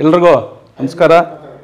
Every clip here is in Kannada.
ಎಲ್ರಿಗೂ ನಮಸ್ಕಾರ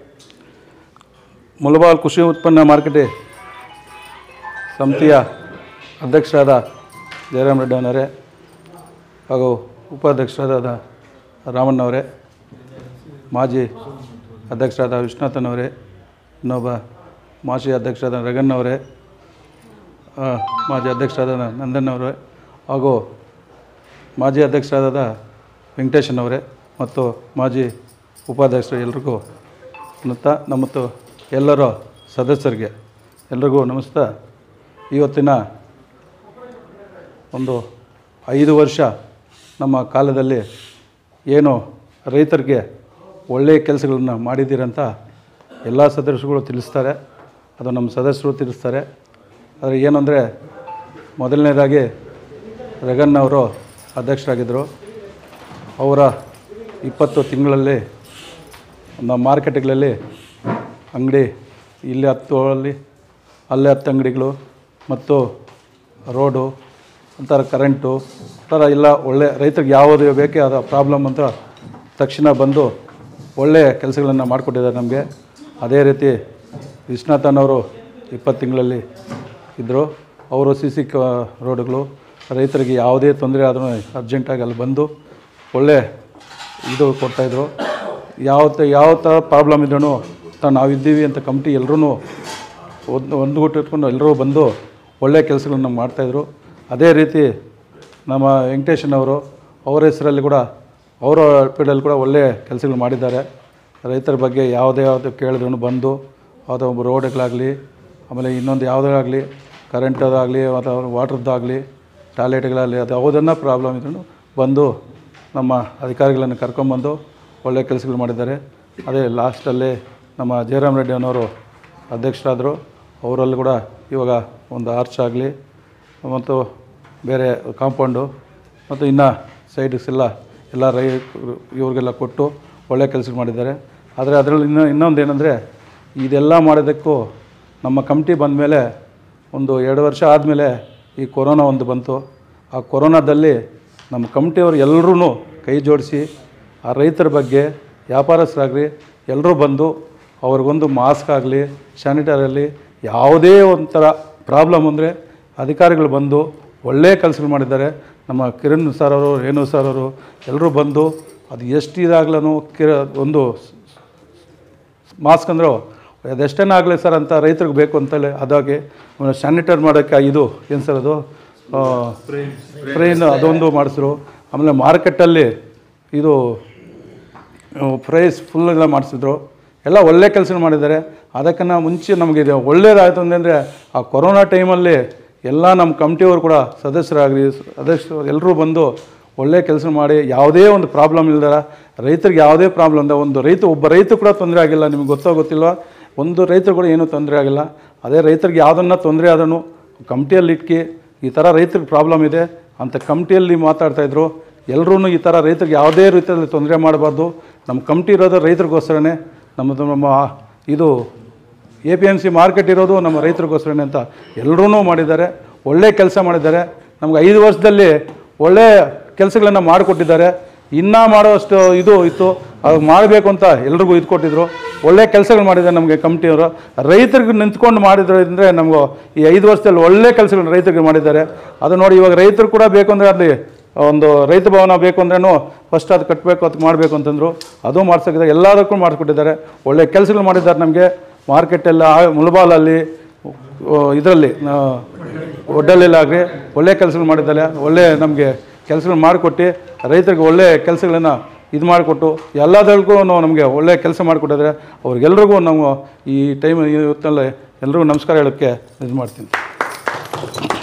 ಮುಲಬಾಲ್ ಕೃಷಿ ಉತ್ಪನ್ನ ಮಾರುಕಟ್ಟೆ ಸಮಿತಿಯ ಅಧ್ಯಕ್ಷರಾದ ಜಯರಾಮ್ ರೆಡ್ಡಿ ಅವರೇ ಹಾಗೂ ಉಪಾಧ್ಯಕ್ಷರಾದ ರಾಮಣ್ಣವರೇ ಮಾಜಿ ಅಧ್ಯಕ್ಷರಾದ ವಿಶ್ವನಾಥನವರೇ ಇನ್ನೊಬ್ಬ ಮಾಜಿ ಅಧ್ಯಕ್ಷರಾದ ರಗಣ್ಣವರೇ ಆ, ಮಾಜಿ ಅಧ್ಯಕ್ಷರಾದ ನಂದನ್ನವರೇ ಹಾಗೂ ಮಾಜಿ ಅಧ್ಯಕ್ಷರಾದ ವೆಂಕಟೇಶನವರೇ ಮತ್ತು ಮಾಜಿ ಉಪಾಧ್ಯಕ್ಷರು ಎಲ್ರಿಗೂ ಮತ್ತು ನಮ್ಮ ಮತ್ತು ಎಲ್ಲರ ಸದಸ್ಯರಿಗೆ ಎಲ್ರಿಗೂ ನಮಸ್ತಾ ಇವತ್ತಿನ ಒಂದು ಐದು ವರ್ಷ ನಮ್ಮ ಕಾಲದಲ್ಲಿ ಏನು ರೈತರಿಗೆ ಒಳ್ಳೆಯ ಕೆಲಸಗಳನ್ನ ಮಾಡಿದ್ದೀರಂತ ಎಲ್ಲ ಸದಸ್ಯರುಗಳು ತಿಳಿಸ್ತಾರೆ ಅದು ನಮ್ಮ ಸದಸ್ಯರು ತಿಳಿಸ್ತಾರೆ ಆದರೆ ಏನಂದರೆ ಮೊದಲನೇದಾಗಿ ರಗನ್ ಅವರು ಅಧ್ಯಕ್ಷರಾಗಿದ್ದರು ಅವರ ಇಪ್ಪತ್ತು ತಿಂಗಳಲ್ಲಿ ನಮ್ಮ ಮಾರ್ಕೆಟ್ಗಳಲ್ಲಿ ಅಂಗಡಿ ಇಲ್ಲಿ ಹತ್ತು ಅಲ್ಲಿ ಅಲ್ಲೇ ಹತ್ತು ಅಂಗಡಿಗಳು ಮತ್ತು ರೋಡು ಒಂಥರ ಕರೆಂಟು ಥರ ಎಲ್ಲ ಒಳ್ಳೆ ರೈತರಿಗೆ ಯಾವುದು ಬೇಕೇ ಅದು ಪ್ರಾಬ್ಲಮ್ ಅಂತ ತಕ್ಷಣ ಬಂದು ಒಳ್ಳೆಯ ಕೆಲಸಗಳನ್ನು ಮಾಡಿಕೊಟ್ಟಿದ್ದಾರೆ ನಮಗೆ ಅದೇ ರೀತಿ ವಿಶ್ವನಾಥನವರು ಇಪ್ಪತ್ತು ತಿಂಗಳಲ್ಲಿ ಇದ್ದರು ಅವರು ಸಿ ಸಿ ಕ ರೋಡ್ಗಳು ರೈತರಿಗೆ ಯಾವುದೇ ತೊಂದರೆ ಆದರೂ ಅರ್ಜೆಂಟಾಗಿ ಅಲ್ಲಿ ಬಂದು ಒಳ್ಳೆ ಇದು ಕೊಡ್ತಾಯಿದ್ರು ಯಾವ ತ ಯಾವ ಥರ ಪ್ರಾಬ್ಲಮ್ ಇದ್ರೂ ತ ನಾವಿದ್ದೀವಿ ಅಂತ ಕಮಿಟಿ ಎಲ್ಲರೂ ಒಂದು ಒಂದು ಗುಟ್ಟು ಇಟ್ಕೊಂಡು ಎಲ್ಲರೂ ಬಂದು ಒಳ್ಳೆಯ ಕೆಲಸಗಳನ್ನ ಮಾಡ್ತಾಯಿದ್ರು ಅದೇ ರೀತಿ ನಮ್ಮ ವೆಂಕಟೇಶನವರು ಅವರ ಹೆಸರಲ್ಲಿ ಕೂಡ ಅವರ ಪೀಡಲ್ಲಿ ಕೂಡ ಒಳ್ಳೆಯ ಕೆಲಸಗಳು ಮಾಡಿದ್ದಾರೆ ರೈತರ ಬಗ್ಗೆ ಯಾವುದೇ ಯಾವುದು ಕೇಳಿದ್ರು ಬಂದು ಯಾವುದೋ ಒಬ್ಬ ರೋಡ್ಗಳಾಗಲಿ ಆಮೇಲೆ ಇನ್ನೊಂದು ಯಾವುದೇ ಆಗಲಿ ಕರೆಂಟದಾಗಲಿ ಅಥವಾ ವಾಟ್ರದ್ದಾಗಲಿ ಟಾಯ್ಲೆಟ್ಗಳಾಗಲಿ ಅದು ಯಾವುದನ್ನ ಪ್ರಾಬ್ಲಮ್ ಇದ್ರೂ ಬಂದು ನಮ್ಮ ಅಧಿಕಾರಿಗಳನ್ನು ಕರ್ಕೊಂಬಂದು ಒಳ್ಳೆಯ ಕೆಲಸಗಳು ಮಾಡಿದ್ದಾರೆ ಅದೇ ಲಾಸ್ಟಲ್ಲಿ ನಮ್ಮ ಜಯರಾಮ್ ರೆಡ್ಡಿ ಅನ್ನೋರು ಅಧ್ಯಕ್ಷರಾದರು ಅವರಲ್ಲಿ ಕೂಡ ಇವಾಗ ಒಂದು ಆರ್ಚ್ ಆಗಲಿ ಮತ್ತು ಬೇರೆ ಕಾಂಪೌಂಡು ಮತ್ತು ಇನ್ನು ಸೈಡ್ಸ್ ಎಲ್ಲ ಎಲ್ಲ ರೈ ಇವ್ರಿಗೆಲ್ಲ ಕೊಟ್ಟು ಒಳ್ಳೆಯ ಕೆಲಸ ಮಾಡಿದ್ದಾರೆ ಆದರೆ ಅದರಲ್ಲಿ ಇನ್ನೂ ಇನ್ನೊಂದು ಏನಂದರೆ ಇದೆಲ್ಲ ಮಾಡೋದಕ್ಕೂ ನಮ್ಮ ಕಮಿಟಿ ಬಂದಮೇಲೆ ಒಂದು ಎರಡು ವರ್ಷ ಆದಮೇಲೆ ಈ ಕೊರೋನಾ ಒಂದು ಬಂತು ಆ ಕೊರೋನಾದಲ್ಲಿ ನಮ್ಮ ಕಮಿಟಿಯವರು ಎಲ್ಲರೂ ಕೈ ಜೋಡಿಸಿ ಆ ರೈತರ ಬಗ್ಗೆ ವ್ಯಾಪಾರಸ್ಥರಾಗಲಿ ಎಲ್ಲರೂ ಬಂದು ಅವ್ರಿಗೊಂದು ಮಾಸ್ಕ್ ಆಗಲಿ ಸ್ಯಾನಿಟೈಸರ್ ಆಗಲಿ ಯಾವುದೇ ಒಂಥರ ಪ್ರಾಬ್ಲಮ್ ಅಂದರೆ ಅಧಿಕಾರಿಗಳು ಬಂದು ಒಳ್ಳೆಯ ಕೆಲಸಗಳು ಮಾಡಿದ್ದಾರೆ ನಮ್ಮ ಕಿರಣ್ ಸರ್ ಅವರು ರೇಣು ಸರ್ ಅವರು ಎಲ್ಲರೂ ಬಂದು ಅದು ಎಷ್ಟು ಇದಾಗ್ಲೂ ಕಿರ ಒಂದು ಮಾಸ್ಕ್ ಅಂದರು ಅದೆಷ್ಟೇನ ಆಗಲಿ ಸರ್ ಅಂತ ರೈತರಿಗೆ ಬೇಕು ಅಂತಲೇ ಅದಾಗಿ ಆಮೇಲೆ ಸ್ಯಾನಿಟೈರ್ ಮಾಡೋಕ್ಕೆ ಇದು ಏನು ಸರ್ ಅದು ಫ್ರೈನ್ ಅದೊಂದು ಮಾಡಿಸಿದ್ರು ಆಮೇಲೆ ಮಾರ್ಕೆಟಲ್ಲಿ ಇದು ಪ್ರೈಸ್ ಫುಲ್ ಎಲ್ಲ ಮಾಡಿಸಿದ್ರು ಎಲ್ಲ ಒಳ್ಳೆ ಕೆಲಸ ಮಾಡಿದ್ದಾರೆ ಅದಕ್ಕಿಂತ ಮುಂಚೆ ನಮಗೆ ಇದು ಒಳ್ಳೇದಾಯಿತು ಅಂದರೆ ಆ ಕೊರೋನಾ ಟೈಮಲ್ಲಿ ಎಲ್ಲ ನಮ್ಮ ಕಮಿಟಿಯವರು ಕೂಡ ಸದಸ್ಯರಾಗಲಿ ಅಧ್ಯಕ್ಷರು ಎಲ್ಲರೂ ಬಂದು ಒಳ್ಳೆ ಕೆಲಸ ಮಾಡಿ ಯಾವುದೇ ಒಂದು ಪ್ರಾಬ್ಲಮ್ ಇಲ್ದಾರ ರೈತರಿಗೆ ಯಾವುದೇ ಪ್ರಾಬ್ಲಮ್ ಇಲ್ಲ ಒಂದು ರೈತ ಒಬ್ಬ ರೈತ ಕೂಡ ತೊಂದರೆ ಆಗಿಲ್ಲ ನಿಮ್ಗೆ ಗೊತ್ತೋ ಗೊತ್ತಿಲ್ವಾ ಒಂದು ರೈತರು ಕೂಡ ಏನೂ ತೊಂದರೆ ಆಗಿಲ್ಲ ಅದೇ ರೈತರಿಗೆ ಯಾವುದನ್ನು ತೊಂದರೆ ಆದನು ಕಮಿಟಿಯಲ್ಲಿ ಇಟ್ಕಿ ಈ ಥರ ರೈತರಿಗೆ ಪ್ರಾಬ್ಲಮ್ ಇದೆ ಅಂತ ಕಮಿಟಿಯಲ್ಲಿ ಮಾತಾಡ್ತಾಯಿದ್ರು ಎಲ್ಲರೂ ಈ ಥರ ರೈತರಿಗೆ ಯಾವುದೇ ರೀತಿಯಲ್ಲಿ ತೊಂದರೆ ಮಾಡಬಾರ್ದು ನಮ್ಮ ಕಮಿಟಿ ಇರೋದು ರೈತರಿಗೋಸ್ಕರನೇ ನಮ್ಮದು ನಮ್ಮ ಇದು A P M C market ಇರೋದು ನಮ್ಮ ರೈತರಿಗೋಸ್ಕರನೇ ಅಂತ ಎಲ್ಲರೂ ಮಾಡಿದ್ದಾರೆ ಒಳ್ಳೆ ಕೆಲಸ ಮಾಡಿದ್ದಾರೆ ನಮ್ಗೆ ಐದು ವರ್ಷದಲ್ಲಿ ಒಳ್ಳೆ ಕೆಲಸಗಳನ್ನು ಮಾಡಿಕೊಟ್ಟಿದ್ದಾರೆ ಇನ್ನೂ ಮಾಡೋಷ್ಟು ಇದು ಇತ್ತು ಅದು ಮಾಡಬೇಕು ಅಂತ ಎಲ್ರಿಗೂ ಇದು ಕೊಟ್ಟಿದ್ರು ಒಳ್ಳೆ ಕೆಲಸಗಳು ಮಾಡಿದ್ದಾರೆ ನಮಗೆ ಕಮಿಟಿಯವರು ರೈತರಿಗೆ ನಿಂತ್ಕೊಂಡು ಮಾಡಿದ್ರಿಂದ ನಮಗೂ ಈ ಐದು ವರ್ಷದಲ್ಲಿ ಒಳ್ಳೆ ಕೆಲಸಗಳು ರೈತರಿಗೆ ಮಾಡಿದ್ದಾರೆ ಅದು ನೋಡಿ ಇವಾಗ ರೈತರು ಕೂಡ ಬೇಕು ಅಂದರೆ ಅಲ್ಲಿ ಒಂದು ರೈತ ಭವನ ಬೇಕು ಅಂದ್ರೂ ಫಸ್ಟ್ ಅದು ಕಟ್ಟಬೇಕು ಅದು ಮಾಡಬೇಕು ಅಂತಂದರು ಅದು ಮಾಡ್ಸೋಕ್ಕಿದೆ ಎಲ್ಲದಕ್ಕೂ ಮಾಡಿಕೊಟ್ಟಿದ್ದಾರೆ ಒಳ್ಳೆ ಕೆಲಸಗಳು ಮಾಡಿದ್ದಾರೆ ನಮಗೆ ಮಾರ್ಕೆಟೆಲ್ಲ ಮುಳಬಾಲಲ್ಲಿ ಇದರಲ್ಲಿ ಒಡ್ಡಲ್ಲಿಲಾಗಲಿ ಒಳ್ಳೆ ಕೆಲಸಗಳು ಮಾಡಿದ್ದಾರೆ ಒಳ್ಳೆ ನಮಗೆ ಕೆಲಸಗಳು ಮಾಡಿಕೊಟ್ಟು ರೈತರಿಗೆ ಒಳ್ಳೆ ಕೆಲಸಗಳನ್ನು ಇದು ಮಾಡಿಕೊಟ್ಟು ಎಲ್ಲದಕ್ಕೂ ನಮಗೆ ಒಳ್ಳೆ ಕೆಲಸ ಮಾಡಿಕೊಟ್ಟಿದ್ದಾರೆ ಅವ್ರಿಗೆಲ್ರಿಗೂ ನಾವು ಈ ಟೈಮ್ ಇವತ್ತಲ್ಲಿ ಎಲ್ರಿಗೂ ನಮಸ್ಕಾರ ಹೇಳೋಕ್ಕೆ ಇದು ಮಾಡ್ತೀನಿ